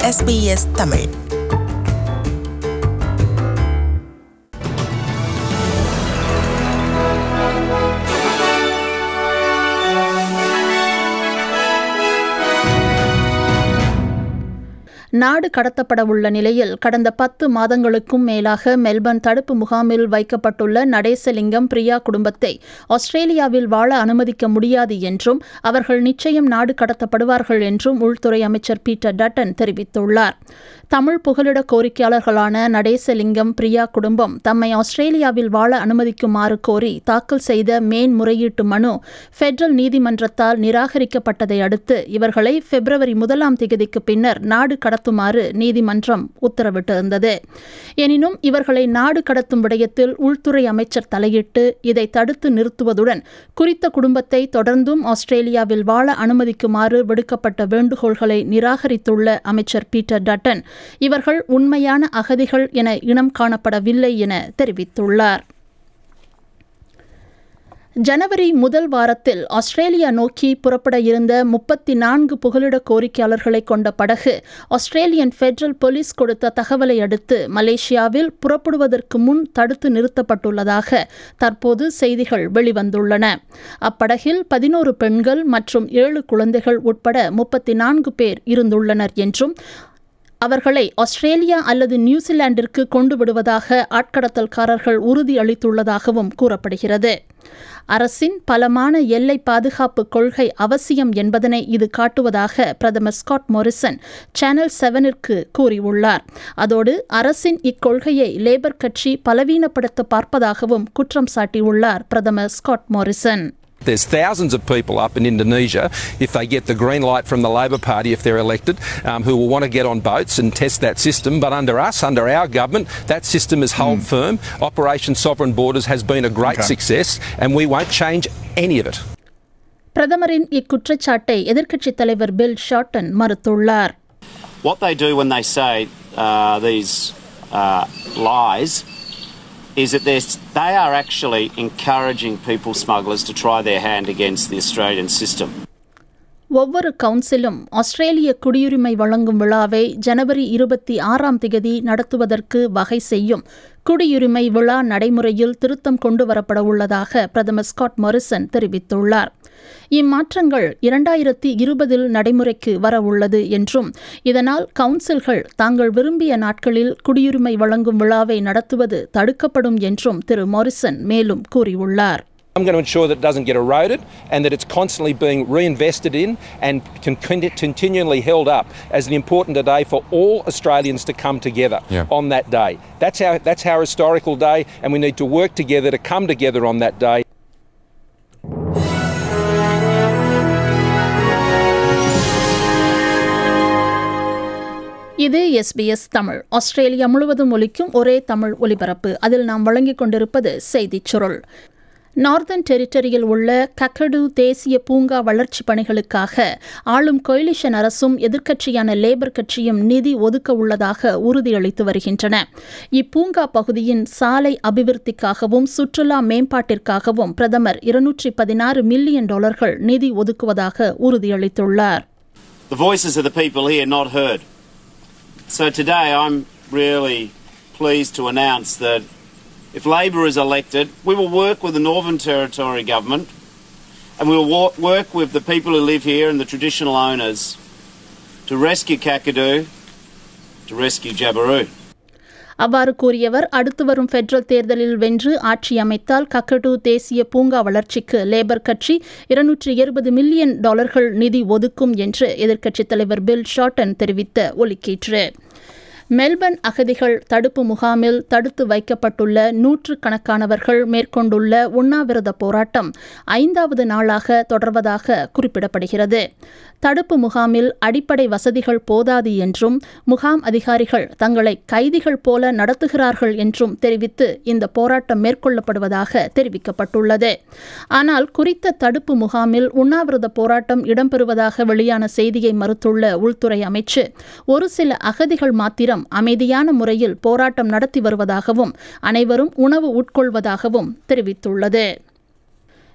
SBS Tamil நாடு கடத்தப்பட உள்ள நிலையில் கடந்த பத்து மாதங்களுக்கும் மேலாக மெல்பர்ன் தடுப்பு முகாமில் வைக்கப்பட்டுள்ள நடேசலிங்கம் பிரியா குடும்பத்தை ஆஸ்திரேலியாவில் வாழ அனுமதிக்க முடியாது என்றும் அவர்கள் நிச்சயம் நாடு கடத்தப்படுவார்கள் என்றும் உள்துறை அமைச்சர் பீட்டர் டட்டன் தெரிவித்துள்ளார் தமிழ் புகலிட கோரிக்கையாளர்களான நடேசலிங்கம் பிரியா குடும்பம் தம்மை ஆஸ்திரேலியாவில் வாழ அனுமதிக்குமாறு கோரி தாக்கல் செய்த மேன்முறையீட்டு மனு பெடரல் நீதிமன்றத்தால் நிராகரிக்கப்பட்டதை அடுத்து இவர்களை பிப்ரவரி முதலாம் தேதிக்கு பின்னர் நாடு கடத்துமாறு நீதிமன்றம் உத்தரவிட்டிருந்தது எனினும் இவர்களை நாடு கடத்தும் விடயத்தில் உள்துறை அமைச்சர் தலையிட்டு இதை தடுத்து நிறுத்துவதுடன் குறித்த குடும்பத்தை தொடர்ந்தும் ஆஸ்திரேலியாவில் வாழ அனுமதிக்குமாறு விடுக்கப்பட்ட வேண்டுகோள்களை நிராகரித்துள்ள அமைச்சர் பீட்டர் டட்டன் இவர்கள் உண்மையான அகதிகள் என இனம் காணப்படவில்லை என தெரிவித்துள்ளார் ஜனவரி முதல் வாரத்தில் ஆஸ்திரேலியா நோக்கி புறப்பட இருந்த முப்பத்தி நான்கு புகலிட கோரிக்கையாளர்களை கொண்ட படகு ஆஸ்திரேலியன் பெடரல் போலீஸ் கொடுத்த தகவலை அடுத்து மலேசியாவில் புறப்படுவதற்கு முன் தடுத்து நிறுத்தப்பட்டுள்ளதாக தற்போது செய்திகள் வெளிவந்துள்ளன அப்படகில் பதினோரு பெண்கள் மற்றும் ஏழு குழந்தைகள் உட்பட முப்பத்தி நான்கு பேர் இருந்துள்ளனர் என்றும் அவர்களை ஆஸ்திரேலியா அல்லது நியூசிலாந்திற்கு கொண்டு விடுவதாக ஆட்கடத்தல்காரர்கள் உறுதியளித்துள்ளதாகவும் கூறப்படுகிறது அரசின் பலமான எல்லை பாதுகாப்பு கொள்கை அவசியம் என்பதனை இது காட்டுவதாக பிரதமர் ஸ்காட் மொரிசன் சேனல் செவனிற்கு கூறியுள்ளார் அதோடு அரசின் இக்கொள்கையை லேபர் கட்சி பலவீனப்படுத்த பார்ப்பதாகவும் குற்றம் சாட்டியுள்ளார் பிரதமர் Scott Morrison There's thousands of people up in Indonesia, if they get the green light from the Labor Party, if they're elected, um, who will want to get on boats and test that system. But under us, under our government, that system is hold firm. Operation Sovereign Borders has been a great Okay. success, and we won't change any of it. பிரதமரின் இக்குற்றச்சாட்டை எதிர்க்கட்சித் தலைவர் Bill Shorten மறுத்துள்ளார் What they do when they say uh, these uh, lies is that they're, they are actually encouraging people smugglers to try their hand against the Australian system. ஒவ்வொரு கவுன்சிலும் ஆஸ்திரேலிய குடியுரிமை வழங்கும் விழாவை ஜனவரி இருபத்தி ஆறாம் திகதி நடத்துவதற்கு வகை செய்யும் குடியுரிமை விழா நடைமுறையில் திருத்தம் கொண்டு வரப்பட உள்ளதாக பிரதமர் ஸ்காட் மொரிசன் தெரிவித்துள்ளார் இம்மாற்றங்கள் இரண்டாயிரத்தி இருபதில் நடைமுறைக்கு வர உள்ளது என்றும் இதனால் கவுன்சில்கள் தாங்கள் விரும்பிய நாட்களில் குடியுரிமை வழங்கும் விழாவை நடத்துவது தடுக்கப்படும் என்றும் திரு மொரிசன் மேலும் கூறியுள்ளார் I'm going to ensure that it doesn't get eroded and that it's constantly being reinvested in and con- con- continually held up as an important day for all Australians to come together Yeah. on that day. That's our, that's our historical day, and we need to work together to come together on that day. இது SBS Tamil Australia முழுவதும் ஒலிக்கும் ஒரே தமிழ் ஒலிபரப்பு அதில் நாம் வழங்கிக் கொண்டிருப்பது செய்திச் சுருள் நார்தன் டெரிட்டரியில் உள்ள கக்கடு தேசிய பூங்கா வளர்ச்சிப் பணிகளுக்காக ஆளும் கொயிலிஷன் அரசும் எதிர்க்கட்சியான லேபர் கட்சியும் நிதி ஒதுக்க உள்ளதாக உறுதியளித்து வருகின்றன இப்பூங்கா பகுதியின் சாலை அபிவிருத்திக்காகவும் சுற்றுலா மேம்பாட்டிற்காகவும் பிரதமர் இருநூற்றி பதினாறு மில்லியன் டாலர்கள் நிதி ஒதுக்குவதாக உறுதியளித்துள்ளார் The voices of the people here not heard. So today I'm really pleased to announce that if Labor is elected, we will work with the Northern Territory government and we will wa- work with the people who live here and the traditional owners to rescue Kakadu, to rescue Jabiru. அவ்வாறு கூறியவர் அடுத்து வரும் federal தேர்தலில் வென்று ஆட்சி அமைத்தால் கக்கடு தேசிய பூங்கா வளர்ச்சிக்கு லேபர் கட்சி இருநூற்றி இருபது மில்லியன் டாலர்கள் நிதி ஒதுக்கும் என்று எதிர்க்கட்சித் தலைவர் பில் ஷார்டன் தெரிவித்த ஒலிக்கீற்று மெல்பர்ன் அகதிகள் தடுப்பு முகாமில் தடுத்து வைக்கப்பட்டுள்ள நூற்றுக்கணக்கானவர்கள் மேற்கொண்டுள்ள உண்ணாவிரத போராட்டம் ஐந்தாவது நாளாக தொடர்வதாக குறிப்பிடப்படுகிறது தடுப்பு முகாமில் அடிப்படை வசதிகள் போதாது என்றும் முகாம் அதிகாரிகள் தங்களை கைதிகள் போல நடத்துகிறார்கள் என்றும் தெரிவித்து இந்த போராட்டம் மேற்கொள்ளப்படுவதாக தெரிவிக்கப்பட்டுள்ளது ஆனால் குறித்த தடுப்பு முகாமில் உண்ணாவிரத போராட்டம் இடம்பெறுவதாக வெளியான செய்தியை மறுத்துள்ள உள்துறை அமைச்சு ஒரு சில அகதிகள் மாத்திரம் அமைதியான முறையில் போராட்டம் நடத்தி வருவதாகவும் அனைவரும் உணவு உட்கொள்வதாகவும் தெரிவித்துள்ளது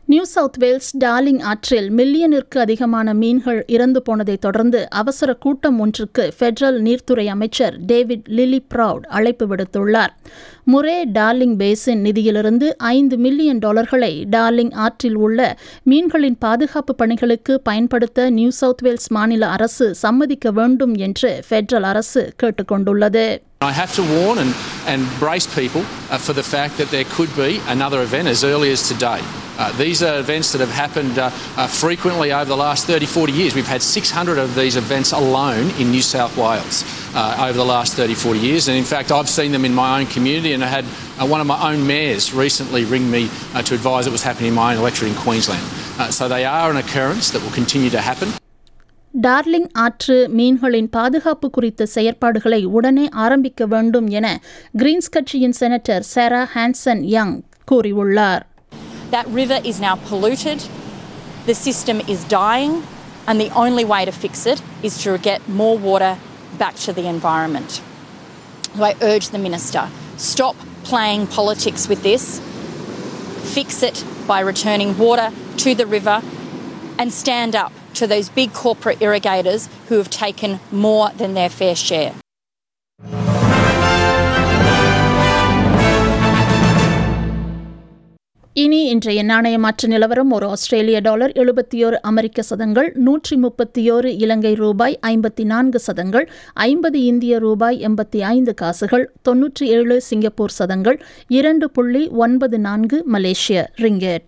நியூ சவுத் வேல்ஸ் டார்லிங் ஆற்றில் மில்லியனிற்கு அதிகமான மீன்கள் இறந்து போனதை தொடர்ந்து அவசர கூட்டம் ஒன்றுக்கு ஃபெடரல் நீர்த்துறை அமைச்சர் டேவிட் லிலி ப்ரவுட் அழைப்பு விடுத்துள்ளார் முரே டார்லிங் பேசின் நிதியிலிருந்து ஐந்து மில்லியன் டாலர்களை டார்லிங் ஆற்றில் உள்ள மீன்களின் பாதுகாப்பு பணிகளுக்கு பயன்படுத்த நியூ சவுத் வேல்ஸ் மாநில அரசு சம்மதிக்க வேண்டும் என்று ஃபெடரல் அரசு கேட்டுக்கொண்டுள்ளது I have to warn and, and brace people uh, for the fact that there could be another event as early as today. Uh, these are events that have happened uh, uh, frequently over the last 30, 40 years. We've had 600 of these events alone in New South Wales uh, over the last 30, 40 years. And in fact, I've seen them in my own community and I had uh, one of my own mayors recently ring me uh, to advise it was happening in my own electorate in Queensland. Uh, so they are an occurrence that will continue to happen. Darling ஆற்று மீன்களின் பாதுகாப்பு குறித்த செயற்பாடுகளை உடனே ஆரம்பிக்க வேண்டும் என Greens கட்சியின் செனட்டர் சாரா ஹான்சன் யங் கூறியுள்ளார் That river is now polluted, the system is dying, and the only way to fix it is to get more water back to the environment. So I urge the Minister stop playing politics with this, fix it by returning water to the river, and stand up to those big corporate irrigators who have taken more than their fair share. இனி இன்றைய நாணய மாற்று நிலவரம் ஒரு ஆஸ்திரேலிய dollar எழுபத்தியோரு அமெரிக்க சதங்கள் நூற்றி முப்பத்தியோரு இலங்கை ரூபாய் ஐம்பத்தி நான்கு சதங்கள் ஐம்பது இந்திய ரூபாய் எண்பத்தி ஐந்து காசுகள் தொன்னூற்றி ஏழு சிங்கப்பூர் சதங்கள் இரண்டு புள்ளி ஒன்பது நான்கு மலேசிய ரிங்கெட்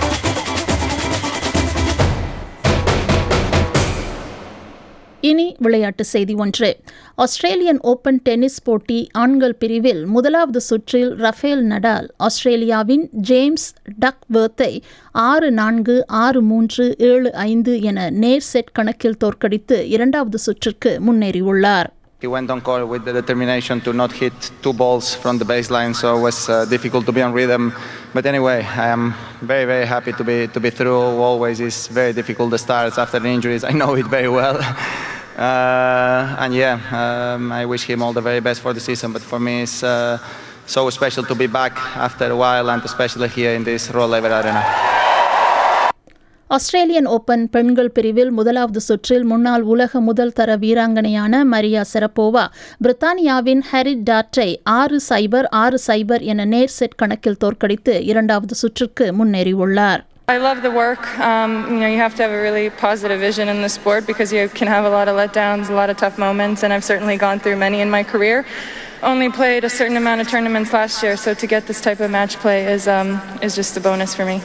இனி விளையாட்டு செய்தி ஒன்று ஆஸ்திரேலியன் ஓபன் டென்னிஸ் போட்டி ஆண்கள் பிரிவில் முதலாவது சுற்றில் ரஃபேல் நடால் ஆஸ்திரேலியாவின் ஜேம்ஸ் டக்வர்த்தை ஆறு நான்கு ஆறு மூன்று ஏழு ஐந்து என நேர் செட் கணக்கில் தோற்கடித்து இரண்டாவது சுற்றுக்கு முன்னேறியுள்ளார் He went on court with the determination to not hit two balls from the baseline, so it was uh, difficult to be on rhythm. But anyway, I am very, very happy to be to be through. Always is very difficult the starts after the injuries. I know it very well. Uh, and yeah, um, I wish him all the very best for the season. But for me, it's uh, so special to be back after a while, and especially here in this Royal Lever Arena. Australian Open பெண்கள் பிரிவில் முதலாவது சுற்றில் முன்னாள் உலக முதல் தர வீராங்கனையான மரியா செரப்போவா பிரித்தானியாவின் ஹெரிட் டாட்டை ஆறு சைபர் ஆறு சைபர் என நேர் செட் கணக்கில் தோற்கடித்து இரண்டாவது சுற்றுக்கு முன்னேறியுள்ளார் I love the work. Um, you know, you have to have a really positive vision in the sport because you can have a lot of letdowns, a lot of tough moments, and I've certainly gone through many in my career. Only played a certain amount of tournaments last year, so to get this type of match play is um, is just a bonus for me.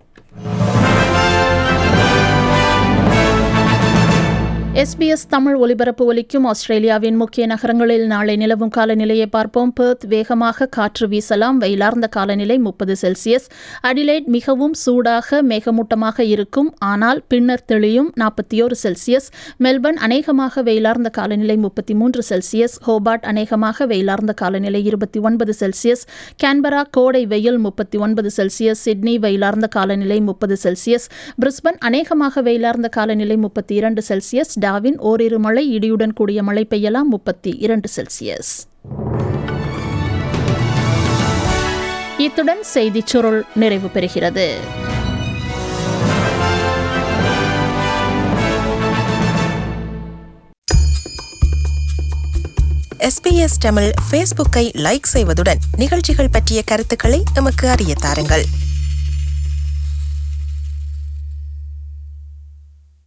SBS Tamil ஒலிபரப்பு ஒலிக்கும் ஆஸ்திரேலியாவின் முக்கிய நகரங்களில் நாளை நிலவும் காலநிலையை பார்ப்போம் Perth வேகமாக காற்று வீசலாம் வெயிலார்ந்த காலநிலை முப்பது செல்சியஸ் அடிலைட் மிகவும் சூடாக மேகமூட்டமாக இருக்கும் ஆனால் பின்னர் தெளியும் நாற்பத்தியோரு செல்சியஸ் மெல்பர்ன் அநேகமாக வெயிலார்ந்த காலநிலை முப்பத்தி மூன்று செல்சியஸ் ஹோபார்ட் அநேகமாக வெயிலார்ந்த காலநிலை இருபத்தி ஒன்பது செல்சியஸ் கேன்பரா கோடை வெயில் முப்பத்தி ஒன்பது செல்சியஸ் சிட்னி வெயிலார்ந்த காலநிலை முப்பது செல்சியஸ் பிரிஸ்பன் அநேகமாக வெயிலார்ந்த காலநிலை முப்பத்தி இரண்டு செல்சியஸ் டாவின் ஓரிரு மழை இடியுடன் கூடிய மழை பெய்யலாம் முப்பத்தி இரண்டு செல்சியஸ் இத்துடன் செய்திச் சுருள் நிறைவு பெறுகிறது எஸ்பிஎஸ் தமிழ் ஃபேஸ்புக்கை லைக் செய்வதுடன் நிகழ்ச்சிகள் பற்றிய கருத்துக்களை எமக்கு அறிய தாருங்கள்